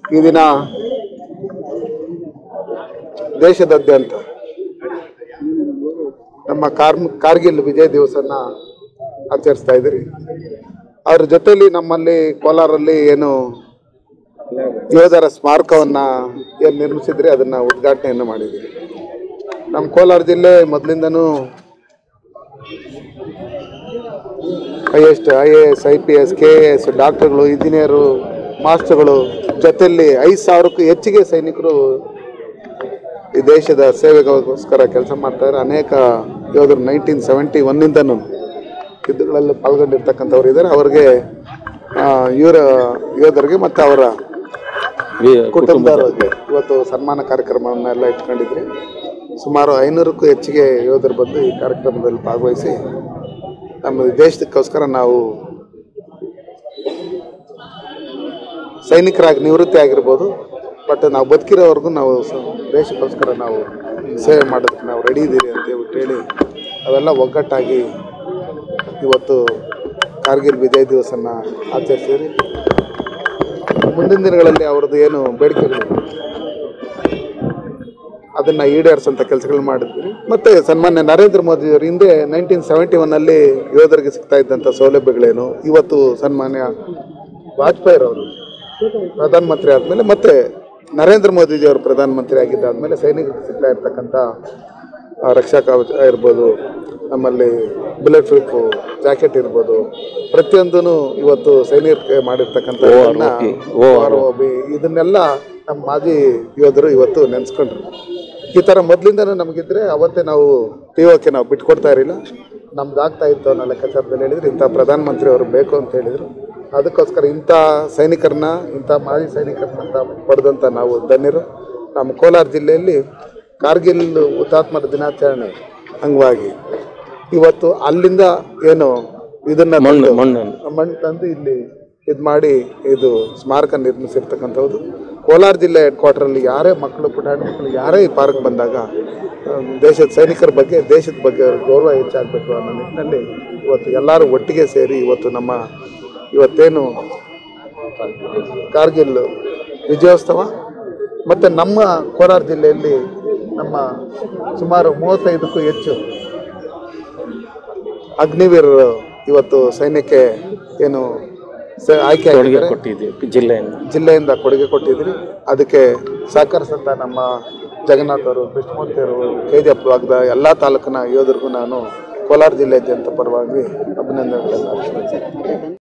ಈ ದಿನ ದೇಶದಾದ್ಯಂತ ನಮ್ಮ ಕಾರ್ಮ್ ಕಾರ್ಗಿಲ್ ವಿಜಯ್ ದಿವಸನ ಆಚರಿಸ್ತಾ ಇದ್ದೀರಿ ಅದ್ರ ಜೊತೆಲಿ ನಮ್ಮಲ್ಲಿ ಕೋಲಾರಲ್ಲಿ ಏನು ಯೋಧರ ಸ್ಮಾರಕವನ್ನ ಏನು ನಿರ್ಮಿಸಿದ್ರಿ ಅದನ್ನ ಉದ್ಘಾಟನೆಯನ್ನು ಮಾಡಿದ್ದೀರಿ ನಮ್ಮ ಕೋಲಾರ ಜಿಲ್ಲೆ ಮೊದಲಿಂದನೂ I S I A S I P S K A S ಡಾಕ್ಟರ್ಗಳು ಇಂಜಿನಿಯರು ಮಾಸ್ಟರ್ಗಳು ಜೊತೆಯಲ್ಲಿ ಐದು ಸಾವಿರಕ್ಕೂ ಹೆಚ್ಚಿಗೆ ಸೈನಿಕರು ಈ ದೇಶದ ಸೇವೆಗೋಸ್ಕರ ಕೆಲಸ ಮಾಡ್ತಾರೆ ಅನೇಕ ಯೋಧರು ನೈನ್ಟೀನ್ ಸೆವೆಂಟಿ ಒನ್ನಿಂದನೂ ಯುದ್ಧಗಳಲ್ಲಿ ಪಾಲ್ಗೊಂಡಿರ್ತಕ್ಕಂಥವ್ರು ಇದ್ದಾರೆ ಅವರಿಗೆ ಆ, ಇವರ ಯೋಧರಿಗೆ ಮತ್ತು ಅವರ ಕುಟುಂಬದವರಿಗೆ ಇವತ್ತು ಸನ್ಮಾನ ಕಾರ್ಯಕ್ರಮವನ್ನೆಲ್ಲ ಇಟ್ಕೊಂಡಿದ್ರಿ ಸುಮಾರು ಐನೂರಕ್ಕೂ ಹೆಚ್ಚಿಗೆ ಯೋಧರು ಬಂದು ಈ ಕಾರ್ಯಕ್ರಮದಲ್ಲಿ ಭಾಗವಹಿಸಿ ನಮ್ಮ ದೇಶಕ್ಕೋಸ್ಕರ ನಾವು ಸೈನಿಕರಾಗಿ ನಿವೃತ್ತಿ ಆಗಿರ್ಬೋದು ಬಟ್ ನಾವು ಬದುಕಿರೋವರೆಗೂ ನಾವು ಸ- ದೇಶಕ್ಕೋಸ್ಕರ ನಾವು ಸೇವೆ ಮಾಡೋದಕ್ಕೆ ನಾವು ರೆಡಿ ಇದ್ದೀರಿ ಅಂತ ಹೇಳ್ಬಿಟ್ಟು ಹೇಳಿ ಅವೆಲ್ಲ ಒಗ್ಗಟ್ಟಾಗಿ ಇವತ್ತು ಕಾರ್ಗಿಲ್ ವಿಜಯ್ ದಿವಸನ ಆಚರಿಸಿದ್ರಿ ಮುಂದಿನ ದಿನಗಳಲ್ಲಿ ಅವ್ರದ್ದು ಏನು ಬೇಡಿಕೆಗಳು ಅದನ್ನ ಈಡೇರಿಸಂತ ಕೆಲಸಗಳು ಮಾಡಿದ್ವಿ ಮತ್ತೆ ಸನ್ಮಾನ್ಯ ನರೇಂದ್ರ ಮೋದಿ ಅವರು ಹಿಂದೆ ನೈನ್ಟೀನ್ ಸೆವೆಂಟಿ ಒನ್ನಲ್ಲಿ ಯೋಧರಿಗೆ ಸಿಗ್ತಾ ಇದ್ದಂಥ ಸೌಲಭ್ಯಗಳೇನು ಇವತ್ತು ಸನ್ಮಾನ್ಯ ವಾಜಪೇಯಿ ಅವರು ಪ್ರಧಾನಮಂತ್ರಿ ಆದಮೇಲೆ ಮತ್ತೆ ನರೇಂದ್ರ ಮೋದಿಜಿ ಅವರು ಪ್ರಧಾನಮಂತ್ರಿ ಆಗಿದ್ದಾದ್ಮೇಲೆ ಸೈನಿಕರಿಗೆ ಸಿಗ್ತಾ ಇರ್ತಕ್ಕಂಥ ಆ, ರಕ್ಷಾ ಕವಚ ಇರ್ಬೋದು ನಮ್ಮಲ್ಲಿ ಬುಲೆಟ್ ಪ್ರೂಫ್ ಜಾಕೆಟ್ ಇರ್ಬೋದು ಪ್ರತಿಯೊಂದೂ ಇವತ್ತು ಸೈನಿಕರಿಗೆ ಮಾಡಿರ್ತಕ್ಕಂಥ ಇದನ್ನೆಲ್ಲ ನಮ್ಮ ಮಾಜಿ ಯೋಧರು ಇವತ್ತು ನೆನೆಸ್ಕೊಂಡ್ರು ಈ ಥರ ಮೊದಲಿಂದನೂ ನಮಗಿದ್ರೆ ಅವತ್ತೇ ನಾವು ಪಿ ಓಕೆ ನಾವು ಬಿಟ್ಕೊಡ್ತಾ ಇರಲಿಲ್ಲ ನಮ್ದು ಆಗ್ತಾ ಇತ್ತು ಅನ್ನೋ ಲೆಕ್ಕಾಚಾರದಲ್ಲಿ ಹೇಳಿದ್ರು ಇಂಥ ಪ್ರಧಾನಮಂತ್ರಿ ಅವರು ಬೇಕು ಅಂತ ಹೇಳಿದರು ಅದಕ್ಕೋಸ್ಕರ ಇಂಥ ಸೈನಿಕರನ್ನ ಇಂಥ ಮಾಜಿ ಸೈನಿಕರನ್ನ ಅಂತ ಪಡೆದಂಥ ನಾವು ಧನ್ಯರು ನಮ್ಮ ಕೋಲಾರ ಜಿಲ್ಲೆಯಲ್ಲಿ ಕಾರ್ಗಿಲ್ ಹುತಾತ್ಮರ ದಿನಾಚರಣೆ ಅಂಗವಾಗಿ ಇವತ್ತು ಅಲ್ಲಿಂದ ಏನು ಇದನ್ನ ತಂದು- ಮಣ್ಣು ತಂದು ಇಲ್ಲಿ ಇದು ಮಾಡಿ ಇದು ಸ್ಮಾರಕ ನಿರ್ಮಿಸಿರ್ತಕ್ಕಂಥದ್ದು ಕೋಲಾರ ಜಿಲ್ಲೆ ಹೆಡ್ ಕ್ವಾರ್ಟರಲ್ಲಿ ಯಾರೇ ಮಕ್ಕಳು ಪುಟಾಣಿ ಮಕ್ಕಳು ಯಾರೇ ಈ ಪಾರ್ಕ್ ಬಂದಾಗ ಆ, ದೇಶದ ಸೈನಿಕರ ಬಗ್ಗೆ ದೇಶದ ಬಗ್ಗೆ ಅವ್ರ ಗೌರವ ಹೆಚ್ಚಾಗಬೇಕು ಅನ್ನೋ ನಿಟ್ಟಿನಲ್ಲಿ ಇವತ್ತು ಎಲ್ಲರೂ ಒಟ್ಟಿಗೆ ಸೇರಿ ಇವತ್ತು ನಮ್ಮ ಇವತ್ತೇನು ಕಾರ್ಗಿಲ್ ವಿಜಯೋತ್ಸವ ಮತ್ತು ನಮ್ಮ ಕೋಲಾರ ಜಿಲ್ಲೆಯಲ್ಲಿ ನಮ್ಮ ಸುಮಾರು ಮೂವತ್ತೈದಕ್ಕೂ ಹೆಚ್ಚು ಅಗ್ನಿವೀರರು ಇವತ್ತು ಸೈನ್ಯಕ್ಕೆ ಏನು ಸ- ಆಯ್ಕೆ ಆಗಿದ್ದಾರೆ ಜಿಲ್ಲೆಯಿಂದ ಜಿಲ್ಲೆಯಿಂದ ಕೊಡುಗೆ ಕೊಟ್ಟಿದ್ರಿ ಅದಕ್ಕೆ ಸಹಕರಿಸಿದಂಥ ನಮ್ಮ ಜಗನ್ನಾಥ್ ಅವರು ಕೃಷ್ಣಮೂರ್ತಿ ಅವರು ಕೆ ಜಿ ಎಫ್ ಭಾಗದ ಎಲ್ಲ ತಾಲೂಕಿನ ಯೋಧರಿಗೂ ನಾನು ಕೋಲಾರ ಜಿಲ್ಲೆ ಜನತೆ ಪರವಾಗಿ ಅಭಿನಂದನೆಗಳನ್ನು ಅರ್ಪಿಸ್ತೀನಿ